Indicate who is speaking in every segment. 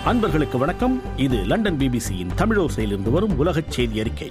Speaker 1: அன்பர்களுக்கு வணக்கம் இது லண்டன் பிபிசியின் தமிழோசையிலிருந்து வரும் உலகச் செய்தி அறிக்கை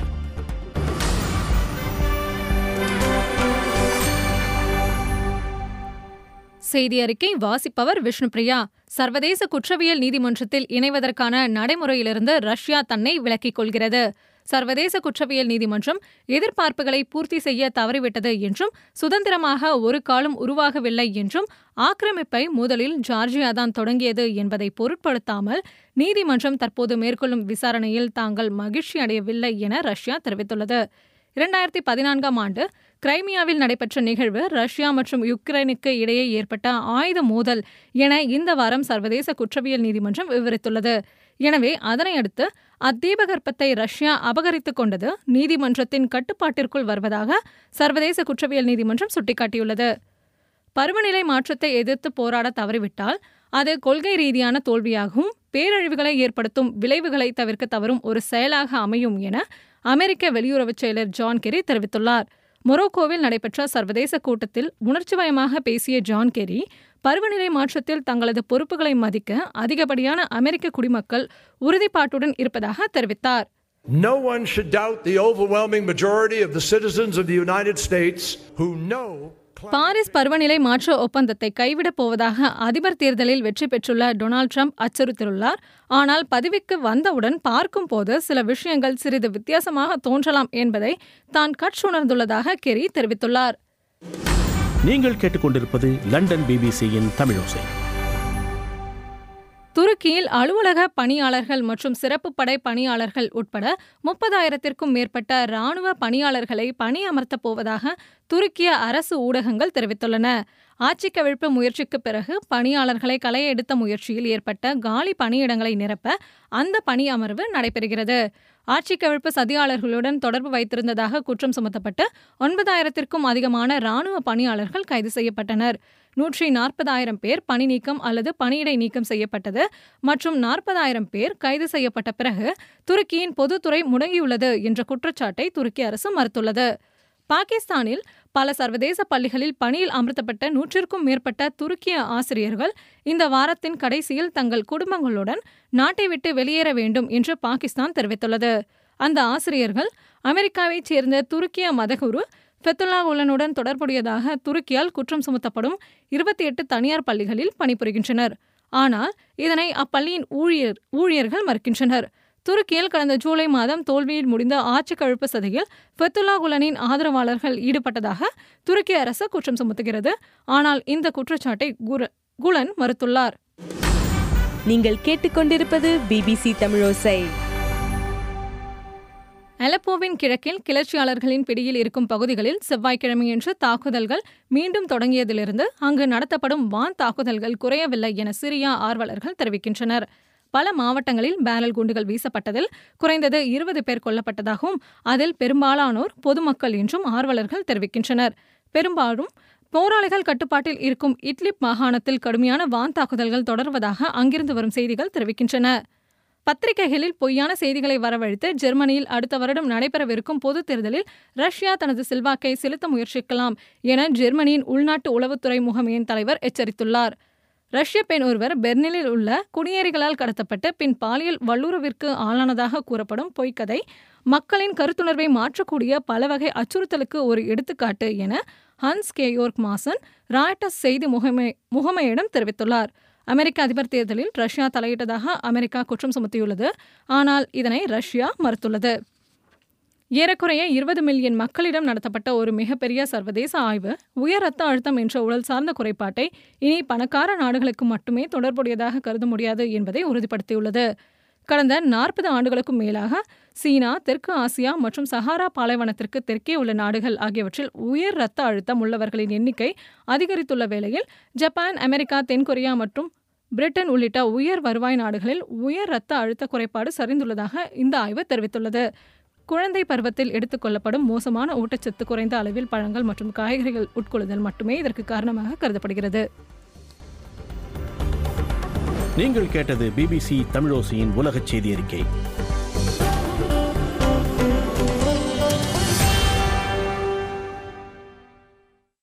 Speaker 2: செய்தி அறிக்கை வாசிப்பவர் விஷ்ணுபிரியா சர்வதேச குற்றவியல் நீதிமன்றத்தில் இணைவதற்கான நடைமுறையிலிருந்து ரஷ்யா தன்னை விலக்கிக் கொள்கிறது சர்வதேச குற்றவியல் நீதிமன்றம் எதிர்பார்ப்புகளை பூர்த்தி செய்ய தவறிவிட்டது என்றும் சுதந்திரமாக ஒரு காலம் உருவாகவில்லை என்றும் ஆக்கிரமிப்பை முதலில் ஜார்ஜியா தான் தொடங்கியது என்பதை பொருட்படுத்தாமல் நீதிமன்றம் தற்போது மேற்கொள்ளும் விசாரணையில் தாங்கள் மகிழ்ச்சி அடையவில்லை என ரஷ்யா தெரிவித்துள்ளது இரண்டாயிரத்தி பதினான்காம் ஆண்டு கிரைமியாவில் நடைபெற்ற நிகழ்வு ரஷ்யா மற்றும் யுக்ரைனுக்கு இடையே ஏற்பட்ட ஆயுத மோதல் என இந்த வாரம் சர்வதேச குற்றவியல் நீதிமன்றம் விவரித்துள்ளது எனவே அதனை அடுத்து அத்தீபகற்பத்தை ரஷ்யா அபகரித்துக் கொண்டது நீதிமன்றத்தின் கட்டுப்பாட்டிற்குள் வருவதாக சர்வதேச குற்றவியல் நீதிமன்றம் சுட்டிக்காட்டியுள்ளது பருவநிலை மாற்றத்தை எதிர்த்து போராட தவறிவிட்டால் அது கொள்கை ரீதியான தோல்வியாகவும் பேரழிவுகளை ஏற்படுத்தும் விளைவுகளை தவிர்க்க தவறும் ஒரு செயலாக அமையும் என அமெரிக்க வெளியுறவுச் செயலர் ஜான் கெரி தெரிவித்துள்ளார் மொரோக்கோவில் நடைபெற்ற சர்வதேச கூட்டத்தில் உணர்ச்சிவயமாக பேசிய ஜான் கெரி பருவநிலை மாற்றத்தில் தங்களது பொறுப்புகளை மதிக்க அதிகப்படியான அமெரிக்க குடிமக்கள் உறுதிப்பாட்டுடன் இருப்பதாக தெரிவித்தார்
Speaker 3: No one should doubt the overwhelming majority of the citizens of the United States who know
Speaker 2: Paris பருவநிலை மாற்ற ஒப்பந்தத்தை கைவிடப் போவதாக அதிபர் தேர்தலில் வெற்றி பெற்றுள்ள டொனால்ட் ட்ரம்ப் அச்சுறுத்தியுள்ளார் ஆனால் பதவிக்கு வந்தவுடன் பார்க்கும்போது சில விஷயங்கள் சிறிது வித்தியாசமாக தோன்றலாம் என்பதை தான் கற்றுணர்ந்துள்ளதாக கெரி தெரிவித்துள்ளார்
Speaker 1: நீங்கள் கேட்டுக்கொண்டிருப்பது லண்டன் பிபிசியின் தமிழோசை
Speaker 2: துருக்கியில் அலுவலக பணியாளர்கள் மற்றும் சிறப்பு படை பணியாளர்கள் உட்பட முப்பதாயிரத்திற்கும் மேற்பட்ட ராணுவ பணியாளர்களை பணியமர்த்தப் போவதாக துருக்கிய அரசு ஊடகங்கள் தெரிவித்துள்ளன ஆட்சி கவிழ்ப்பு முயற்சிக்கு பிறகு பணியாளர்களை களைய எடுத்த முயற்சியில் ஏற்பட்ட காலி பணியிடங்களை நிரப்ப அந்த பணி அமர்வு நடைபெறுகிறது ஆட்சி கவிழ்ப்பு சதியாளர்களுடன் தொடர்பு வைத்திருந்ததாக குற்றம் சுமத்தப்பட்டு ஒன்பதாயிரத்திற்கும் அதிகமான ராணுவ பணியாளர்கள் கைது செய்யப்பட்டனர் நூற்றி நாற்பதாயிரம் பேர் பணி நீக்கம் அல்லது பணியிடை நீக்கம் செய்யப்பட்டது மற்றும் நாற்பதாயிரம் பேர் கைது செய்யப்பட்ட பிறகு துருக்கியின் பொதுத்துறை முடங்கியுள்ளது என்ற குற்றச்சாட்டை துருக்கி அரசு மறுத்துள்ளது பாகிஸ்தானில் பல சர்வதேச பள்ளிகளில் பணியில் அமர்த்தப்பட்ட நூற்றிற்கும் மேற்பட்ட துருக்கிய ஆசிரியர்கள் இந்த வாரத்தின் கடைசியில் தங்கள் குடும்பங்களுடன் நாட்டை விட்டு வெளியேற வேண்டும் என்று பாகிஸ்தான் தெரிவித்துள்ளது அந்த ஆசிரியர்கள் அமெரிக்காவைச் சேர்ந்த துருக்கிய மதகுரு ஃபெத்துல்லா குலனுடன் தொடர்புடையதாக துருக்கியால் குற்றம் சுமத்தப்படும் இருபத்தி எட்டு தனியார் பள்ளிகளில் பணிபுரிகின்றனர் ஆனால் இதனை அப்பள்ளியின் ஊழியர் ஊழியர்கள் மறுக்கின்றனர் துருக்கியில் கடந்த ஜூலை மாதம் தோல்வியில் முடிந்த ஆட்சி கழுப்பு சதியில் ஃபெத்துல்லா குலனின் ஆதரவாளர்கள் ஈடுபட்டதாக துருக்கி அரசு குற்றம் சுமத்துகிறது ஆனால் இந்த குற்றச்சாட்டை குர- குலன் மறுத்துள்ளார்
Speaker 4: நீங்கள் கேட்டுக்கொண்டிருப்பது பிபிசி தமிழோசை
Speaker 2: அலப்போவின் கிழக்கில் கிளர்ச்சியாளர்களின் பிடியில் இருக்கும் பகுதிகளில் செவ்வாய்க்கிழமையன்று தாக்குதல்கள் மீண்டும் தொடங்கியதிலிருந்து அங்கு நடத்தப்படும் வான் தாக்குதல்கள் குறையவில்லை என சிரியா ஆர்வலர்கள் தெரிவிக்கின்றனர் பல மாவட்டங்களில் பேரல் குண்டுகள் வீசப்பட்டதில் குறைந்தது இருபது பேர் கொல்லப்பட்டதாகவும் அதில் பெரும்பாலானோர் பொதுமக்கள் என்றும் ஆர்வலர்கள் தெரிவிக்கின்றனர் பெரும்பாலும் போராளிகள் கட்டுப்பாட்டில் இருக்கும் இட்லிப் மாகாணத்தில் கடுமையான வான் தாக்குதல்கள் தொடர்வதாக அங்கிருந்து வரும் செய்திகள் தெரிவிக்கின்றன பத்திரிகைகளில் பொய்யான செய்திகளை வரவழைத்து ஜெர்மனியில் அடுத்த வருடம் நடைபெறவிருக்கும் பொதுத் தேர்தலில் ரஷ்யா தனது செல்வாக்கை செலுத்த முயற்சிக்கலாம் என ஜெர்மனியின் உள்நாட்டு உளவுத்துறை முகமையின் தலைவர் எச்சரித்துள்ளார் ரஷ்ய பெண் ஒருவர் பெர்லினில் உள்ள குடியேறிகளால் கடத்தப்பட்டு பின் பாலியல் வல்லுறவிற்கு ஆளானதாக கூறப்படும் பொய்க்கதை மக்களின் கருத்துணர்வை மாற்றக்கூடிய பல வகை அச்சுறுத்தலுக்கு ஒரு எடுத்துக்காட்டு என ஹன்ஸ் கேயோர்க் மாசன் ராய்டர்ஸ் செய்தி முகமை முகமையிடம் தெரிவித்துள்ளார் அமெரிக்க அதிபர் தேர்தலில் ரஷ்யா தலையிட்டதாக அமெரிக்கா குற்றம் சுமத்தியுள்ளது ஆனால் இதனை ரஷ்யா மறுத்துள்ளது ஏறக்குறைய இருபது மில்லியன் மக்களிடம் நடத்தப்பட்ட ஒரு மிகப்பெரிய சர்வதேச ஆய்வு உயர் ரத்த அழுத்தம் என்ற உடல் சார்ந்த குறைபாட்டை இனி பணக்கார நாடுகளுக்கு மட்டுமே தொடர்புடையதாக கருத முடியாது என்பதை உறுதிப்படுத்தியுள்ளது கடந்த நாற்பது ஆண்டுகளுக்கும் மேலாக சீனா தெற்கு ஆசியா மற்றும் சஹாரா பாலைவனத்திற்கு தெற்கே உள்ள நாடுகள் ஆகியவற்றில் உயர் ரத்த அழுத்தம் உள்ளவர்களின் எண்ணிக்கை அதிகரித்துள்ள வேளையில் ஜப்பான் அமெரிக்கா தென்கொரியா மற்றும் பிரிட்டன் உள்ளிட்ட உயர் வருவாய் நாடுகளில் உயர் ரத்த அழுத்த குறைபாடு சரிந்துள்ளதாக இந்த ஆய்வு தெரிவித்துள்ளது குழந்தை பருவத்தில் எடுத்துக்கொள்ளப்படும் மோசமான ஊட்டச்சத்து குறைந்த அளவில் பழங்கள் மற்றும் காய்கறிகள் உட்கொள்ளுதல் மட்டுமே இதற்கு காரணமாக கருதப்படுகிறது
Speaker 1: நீங்கள் கேட்டது பிபிசி தமிழோசையின் உலகச் செய்தி அறிக்கை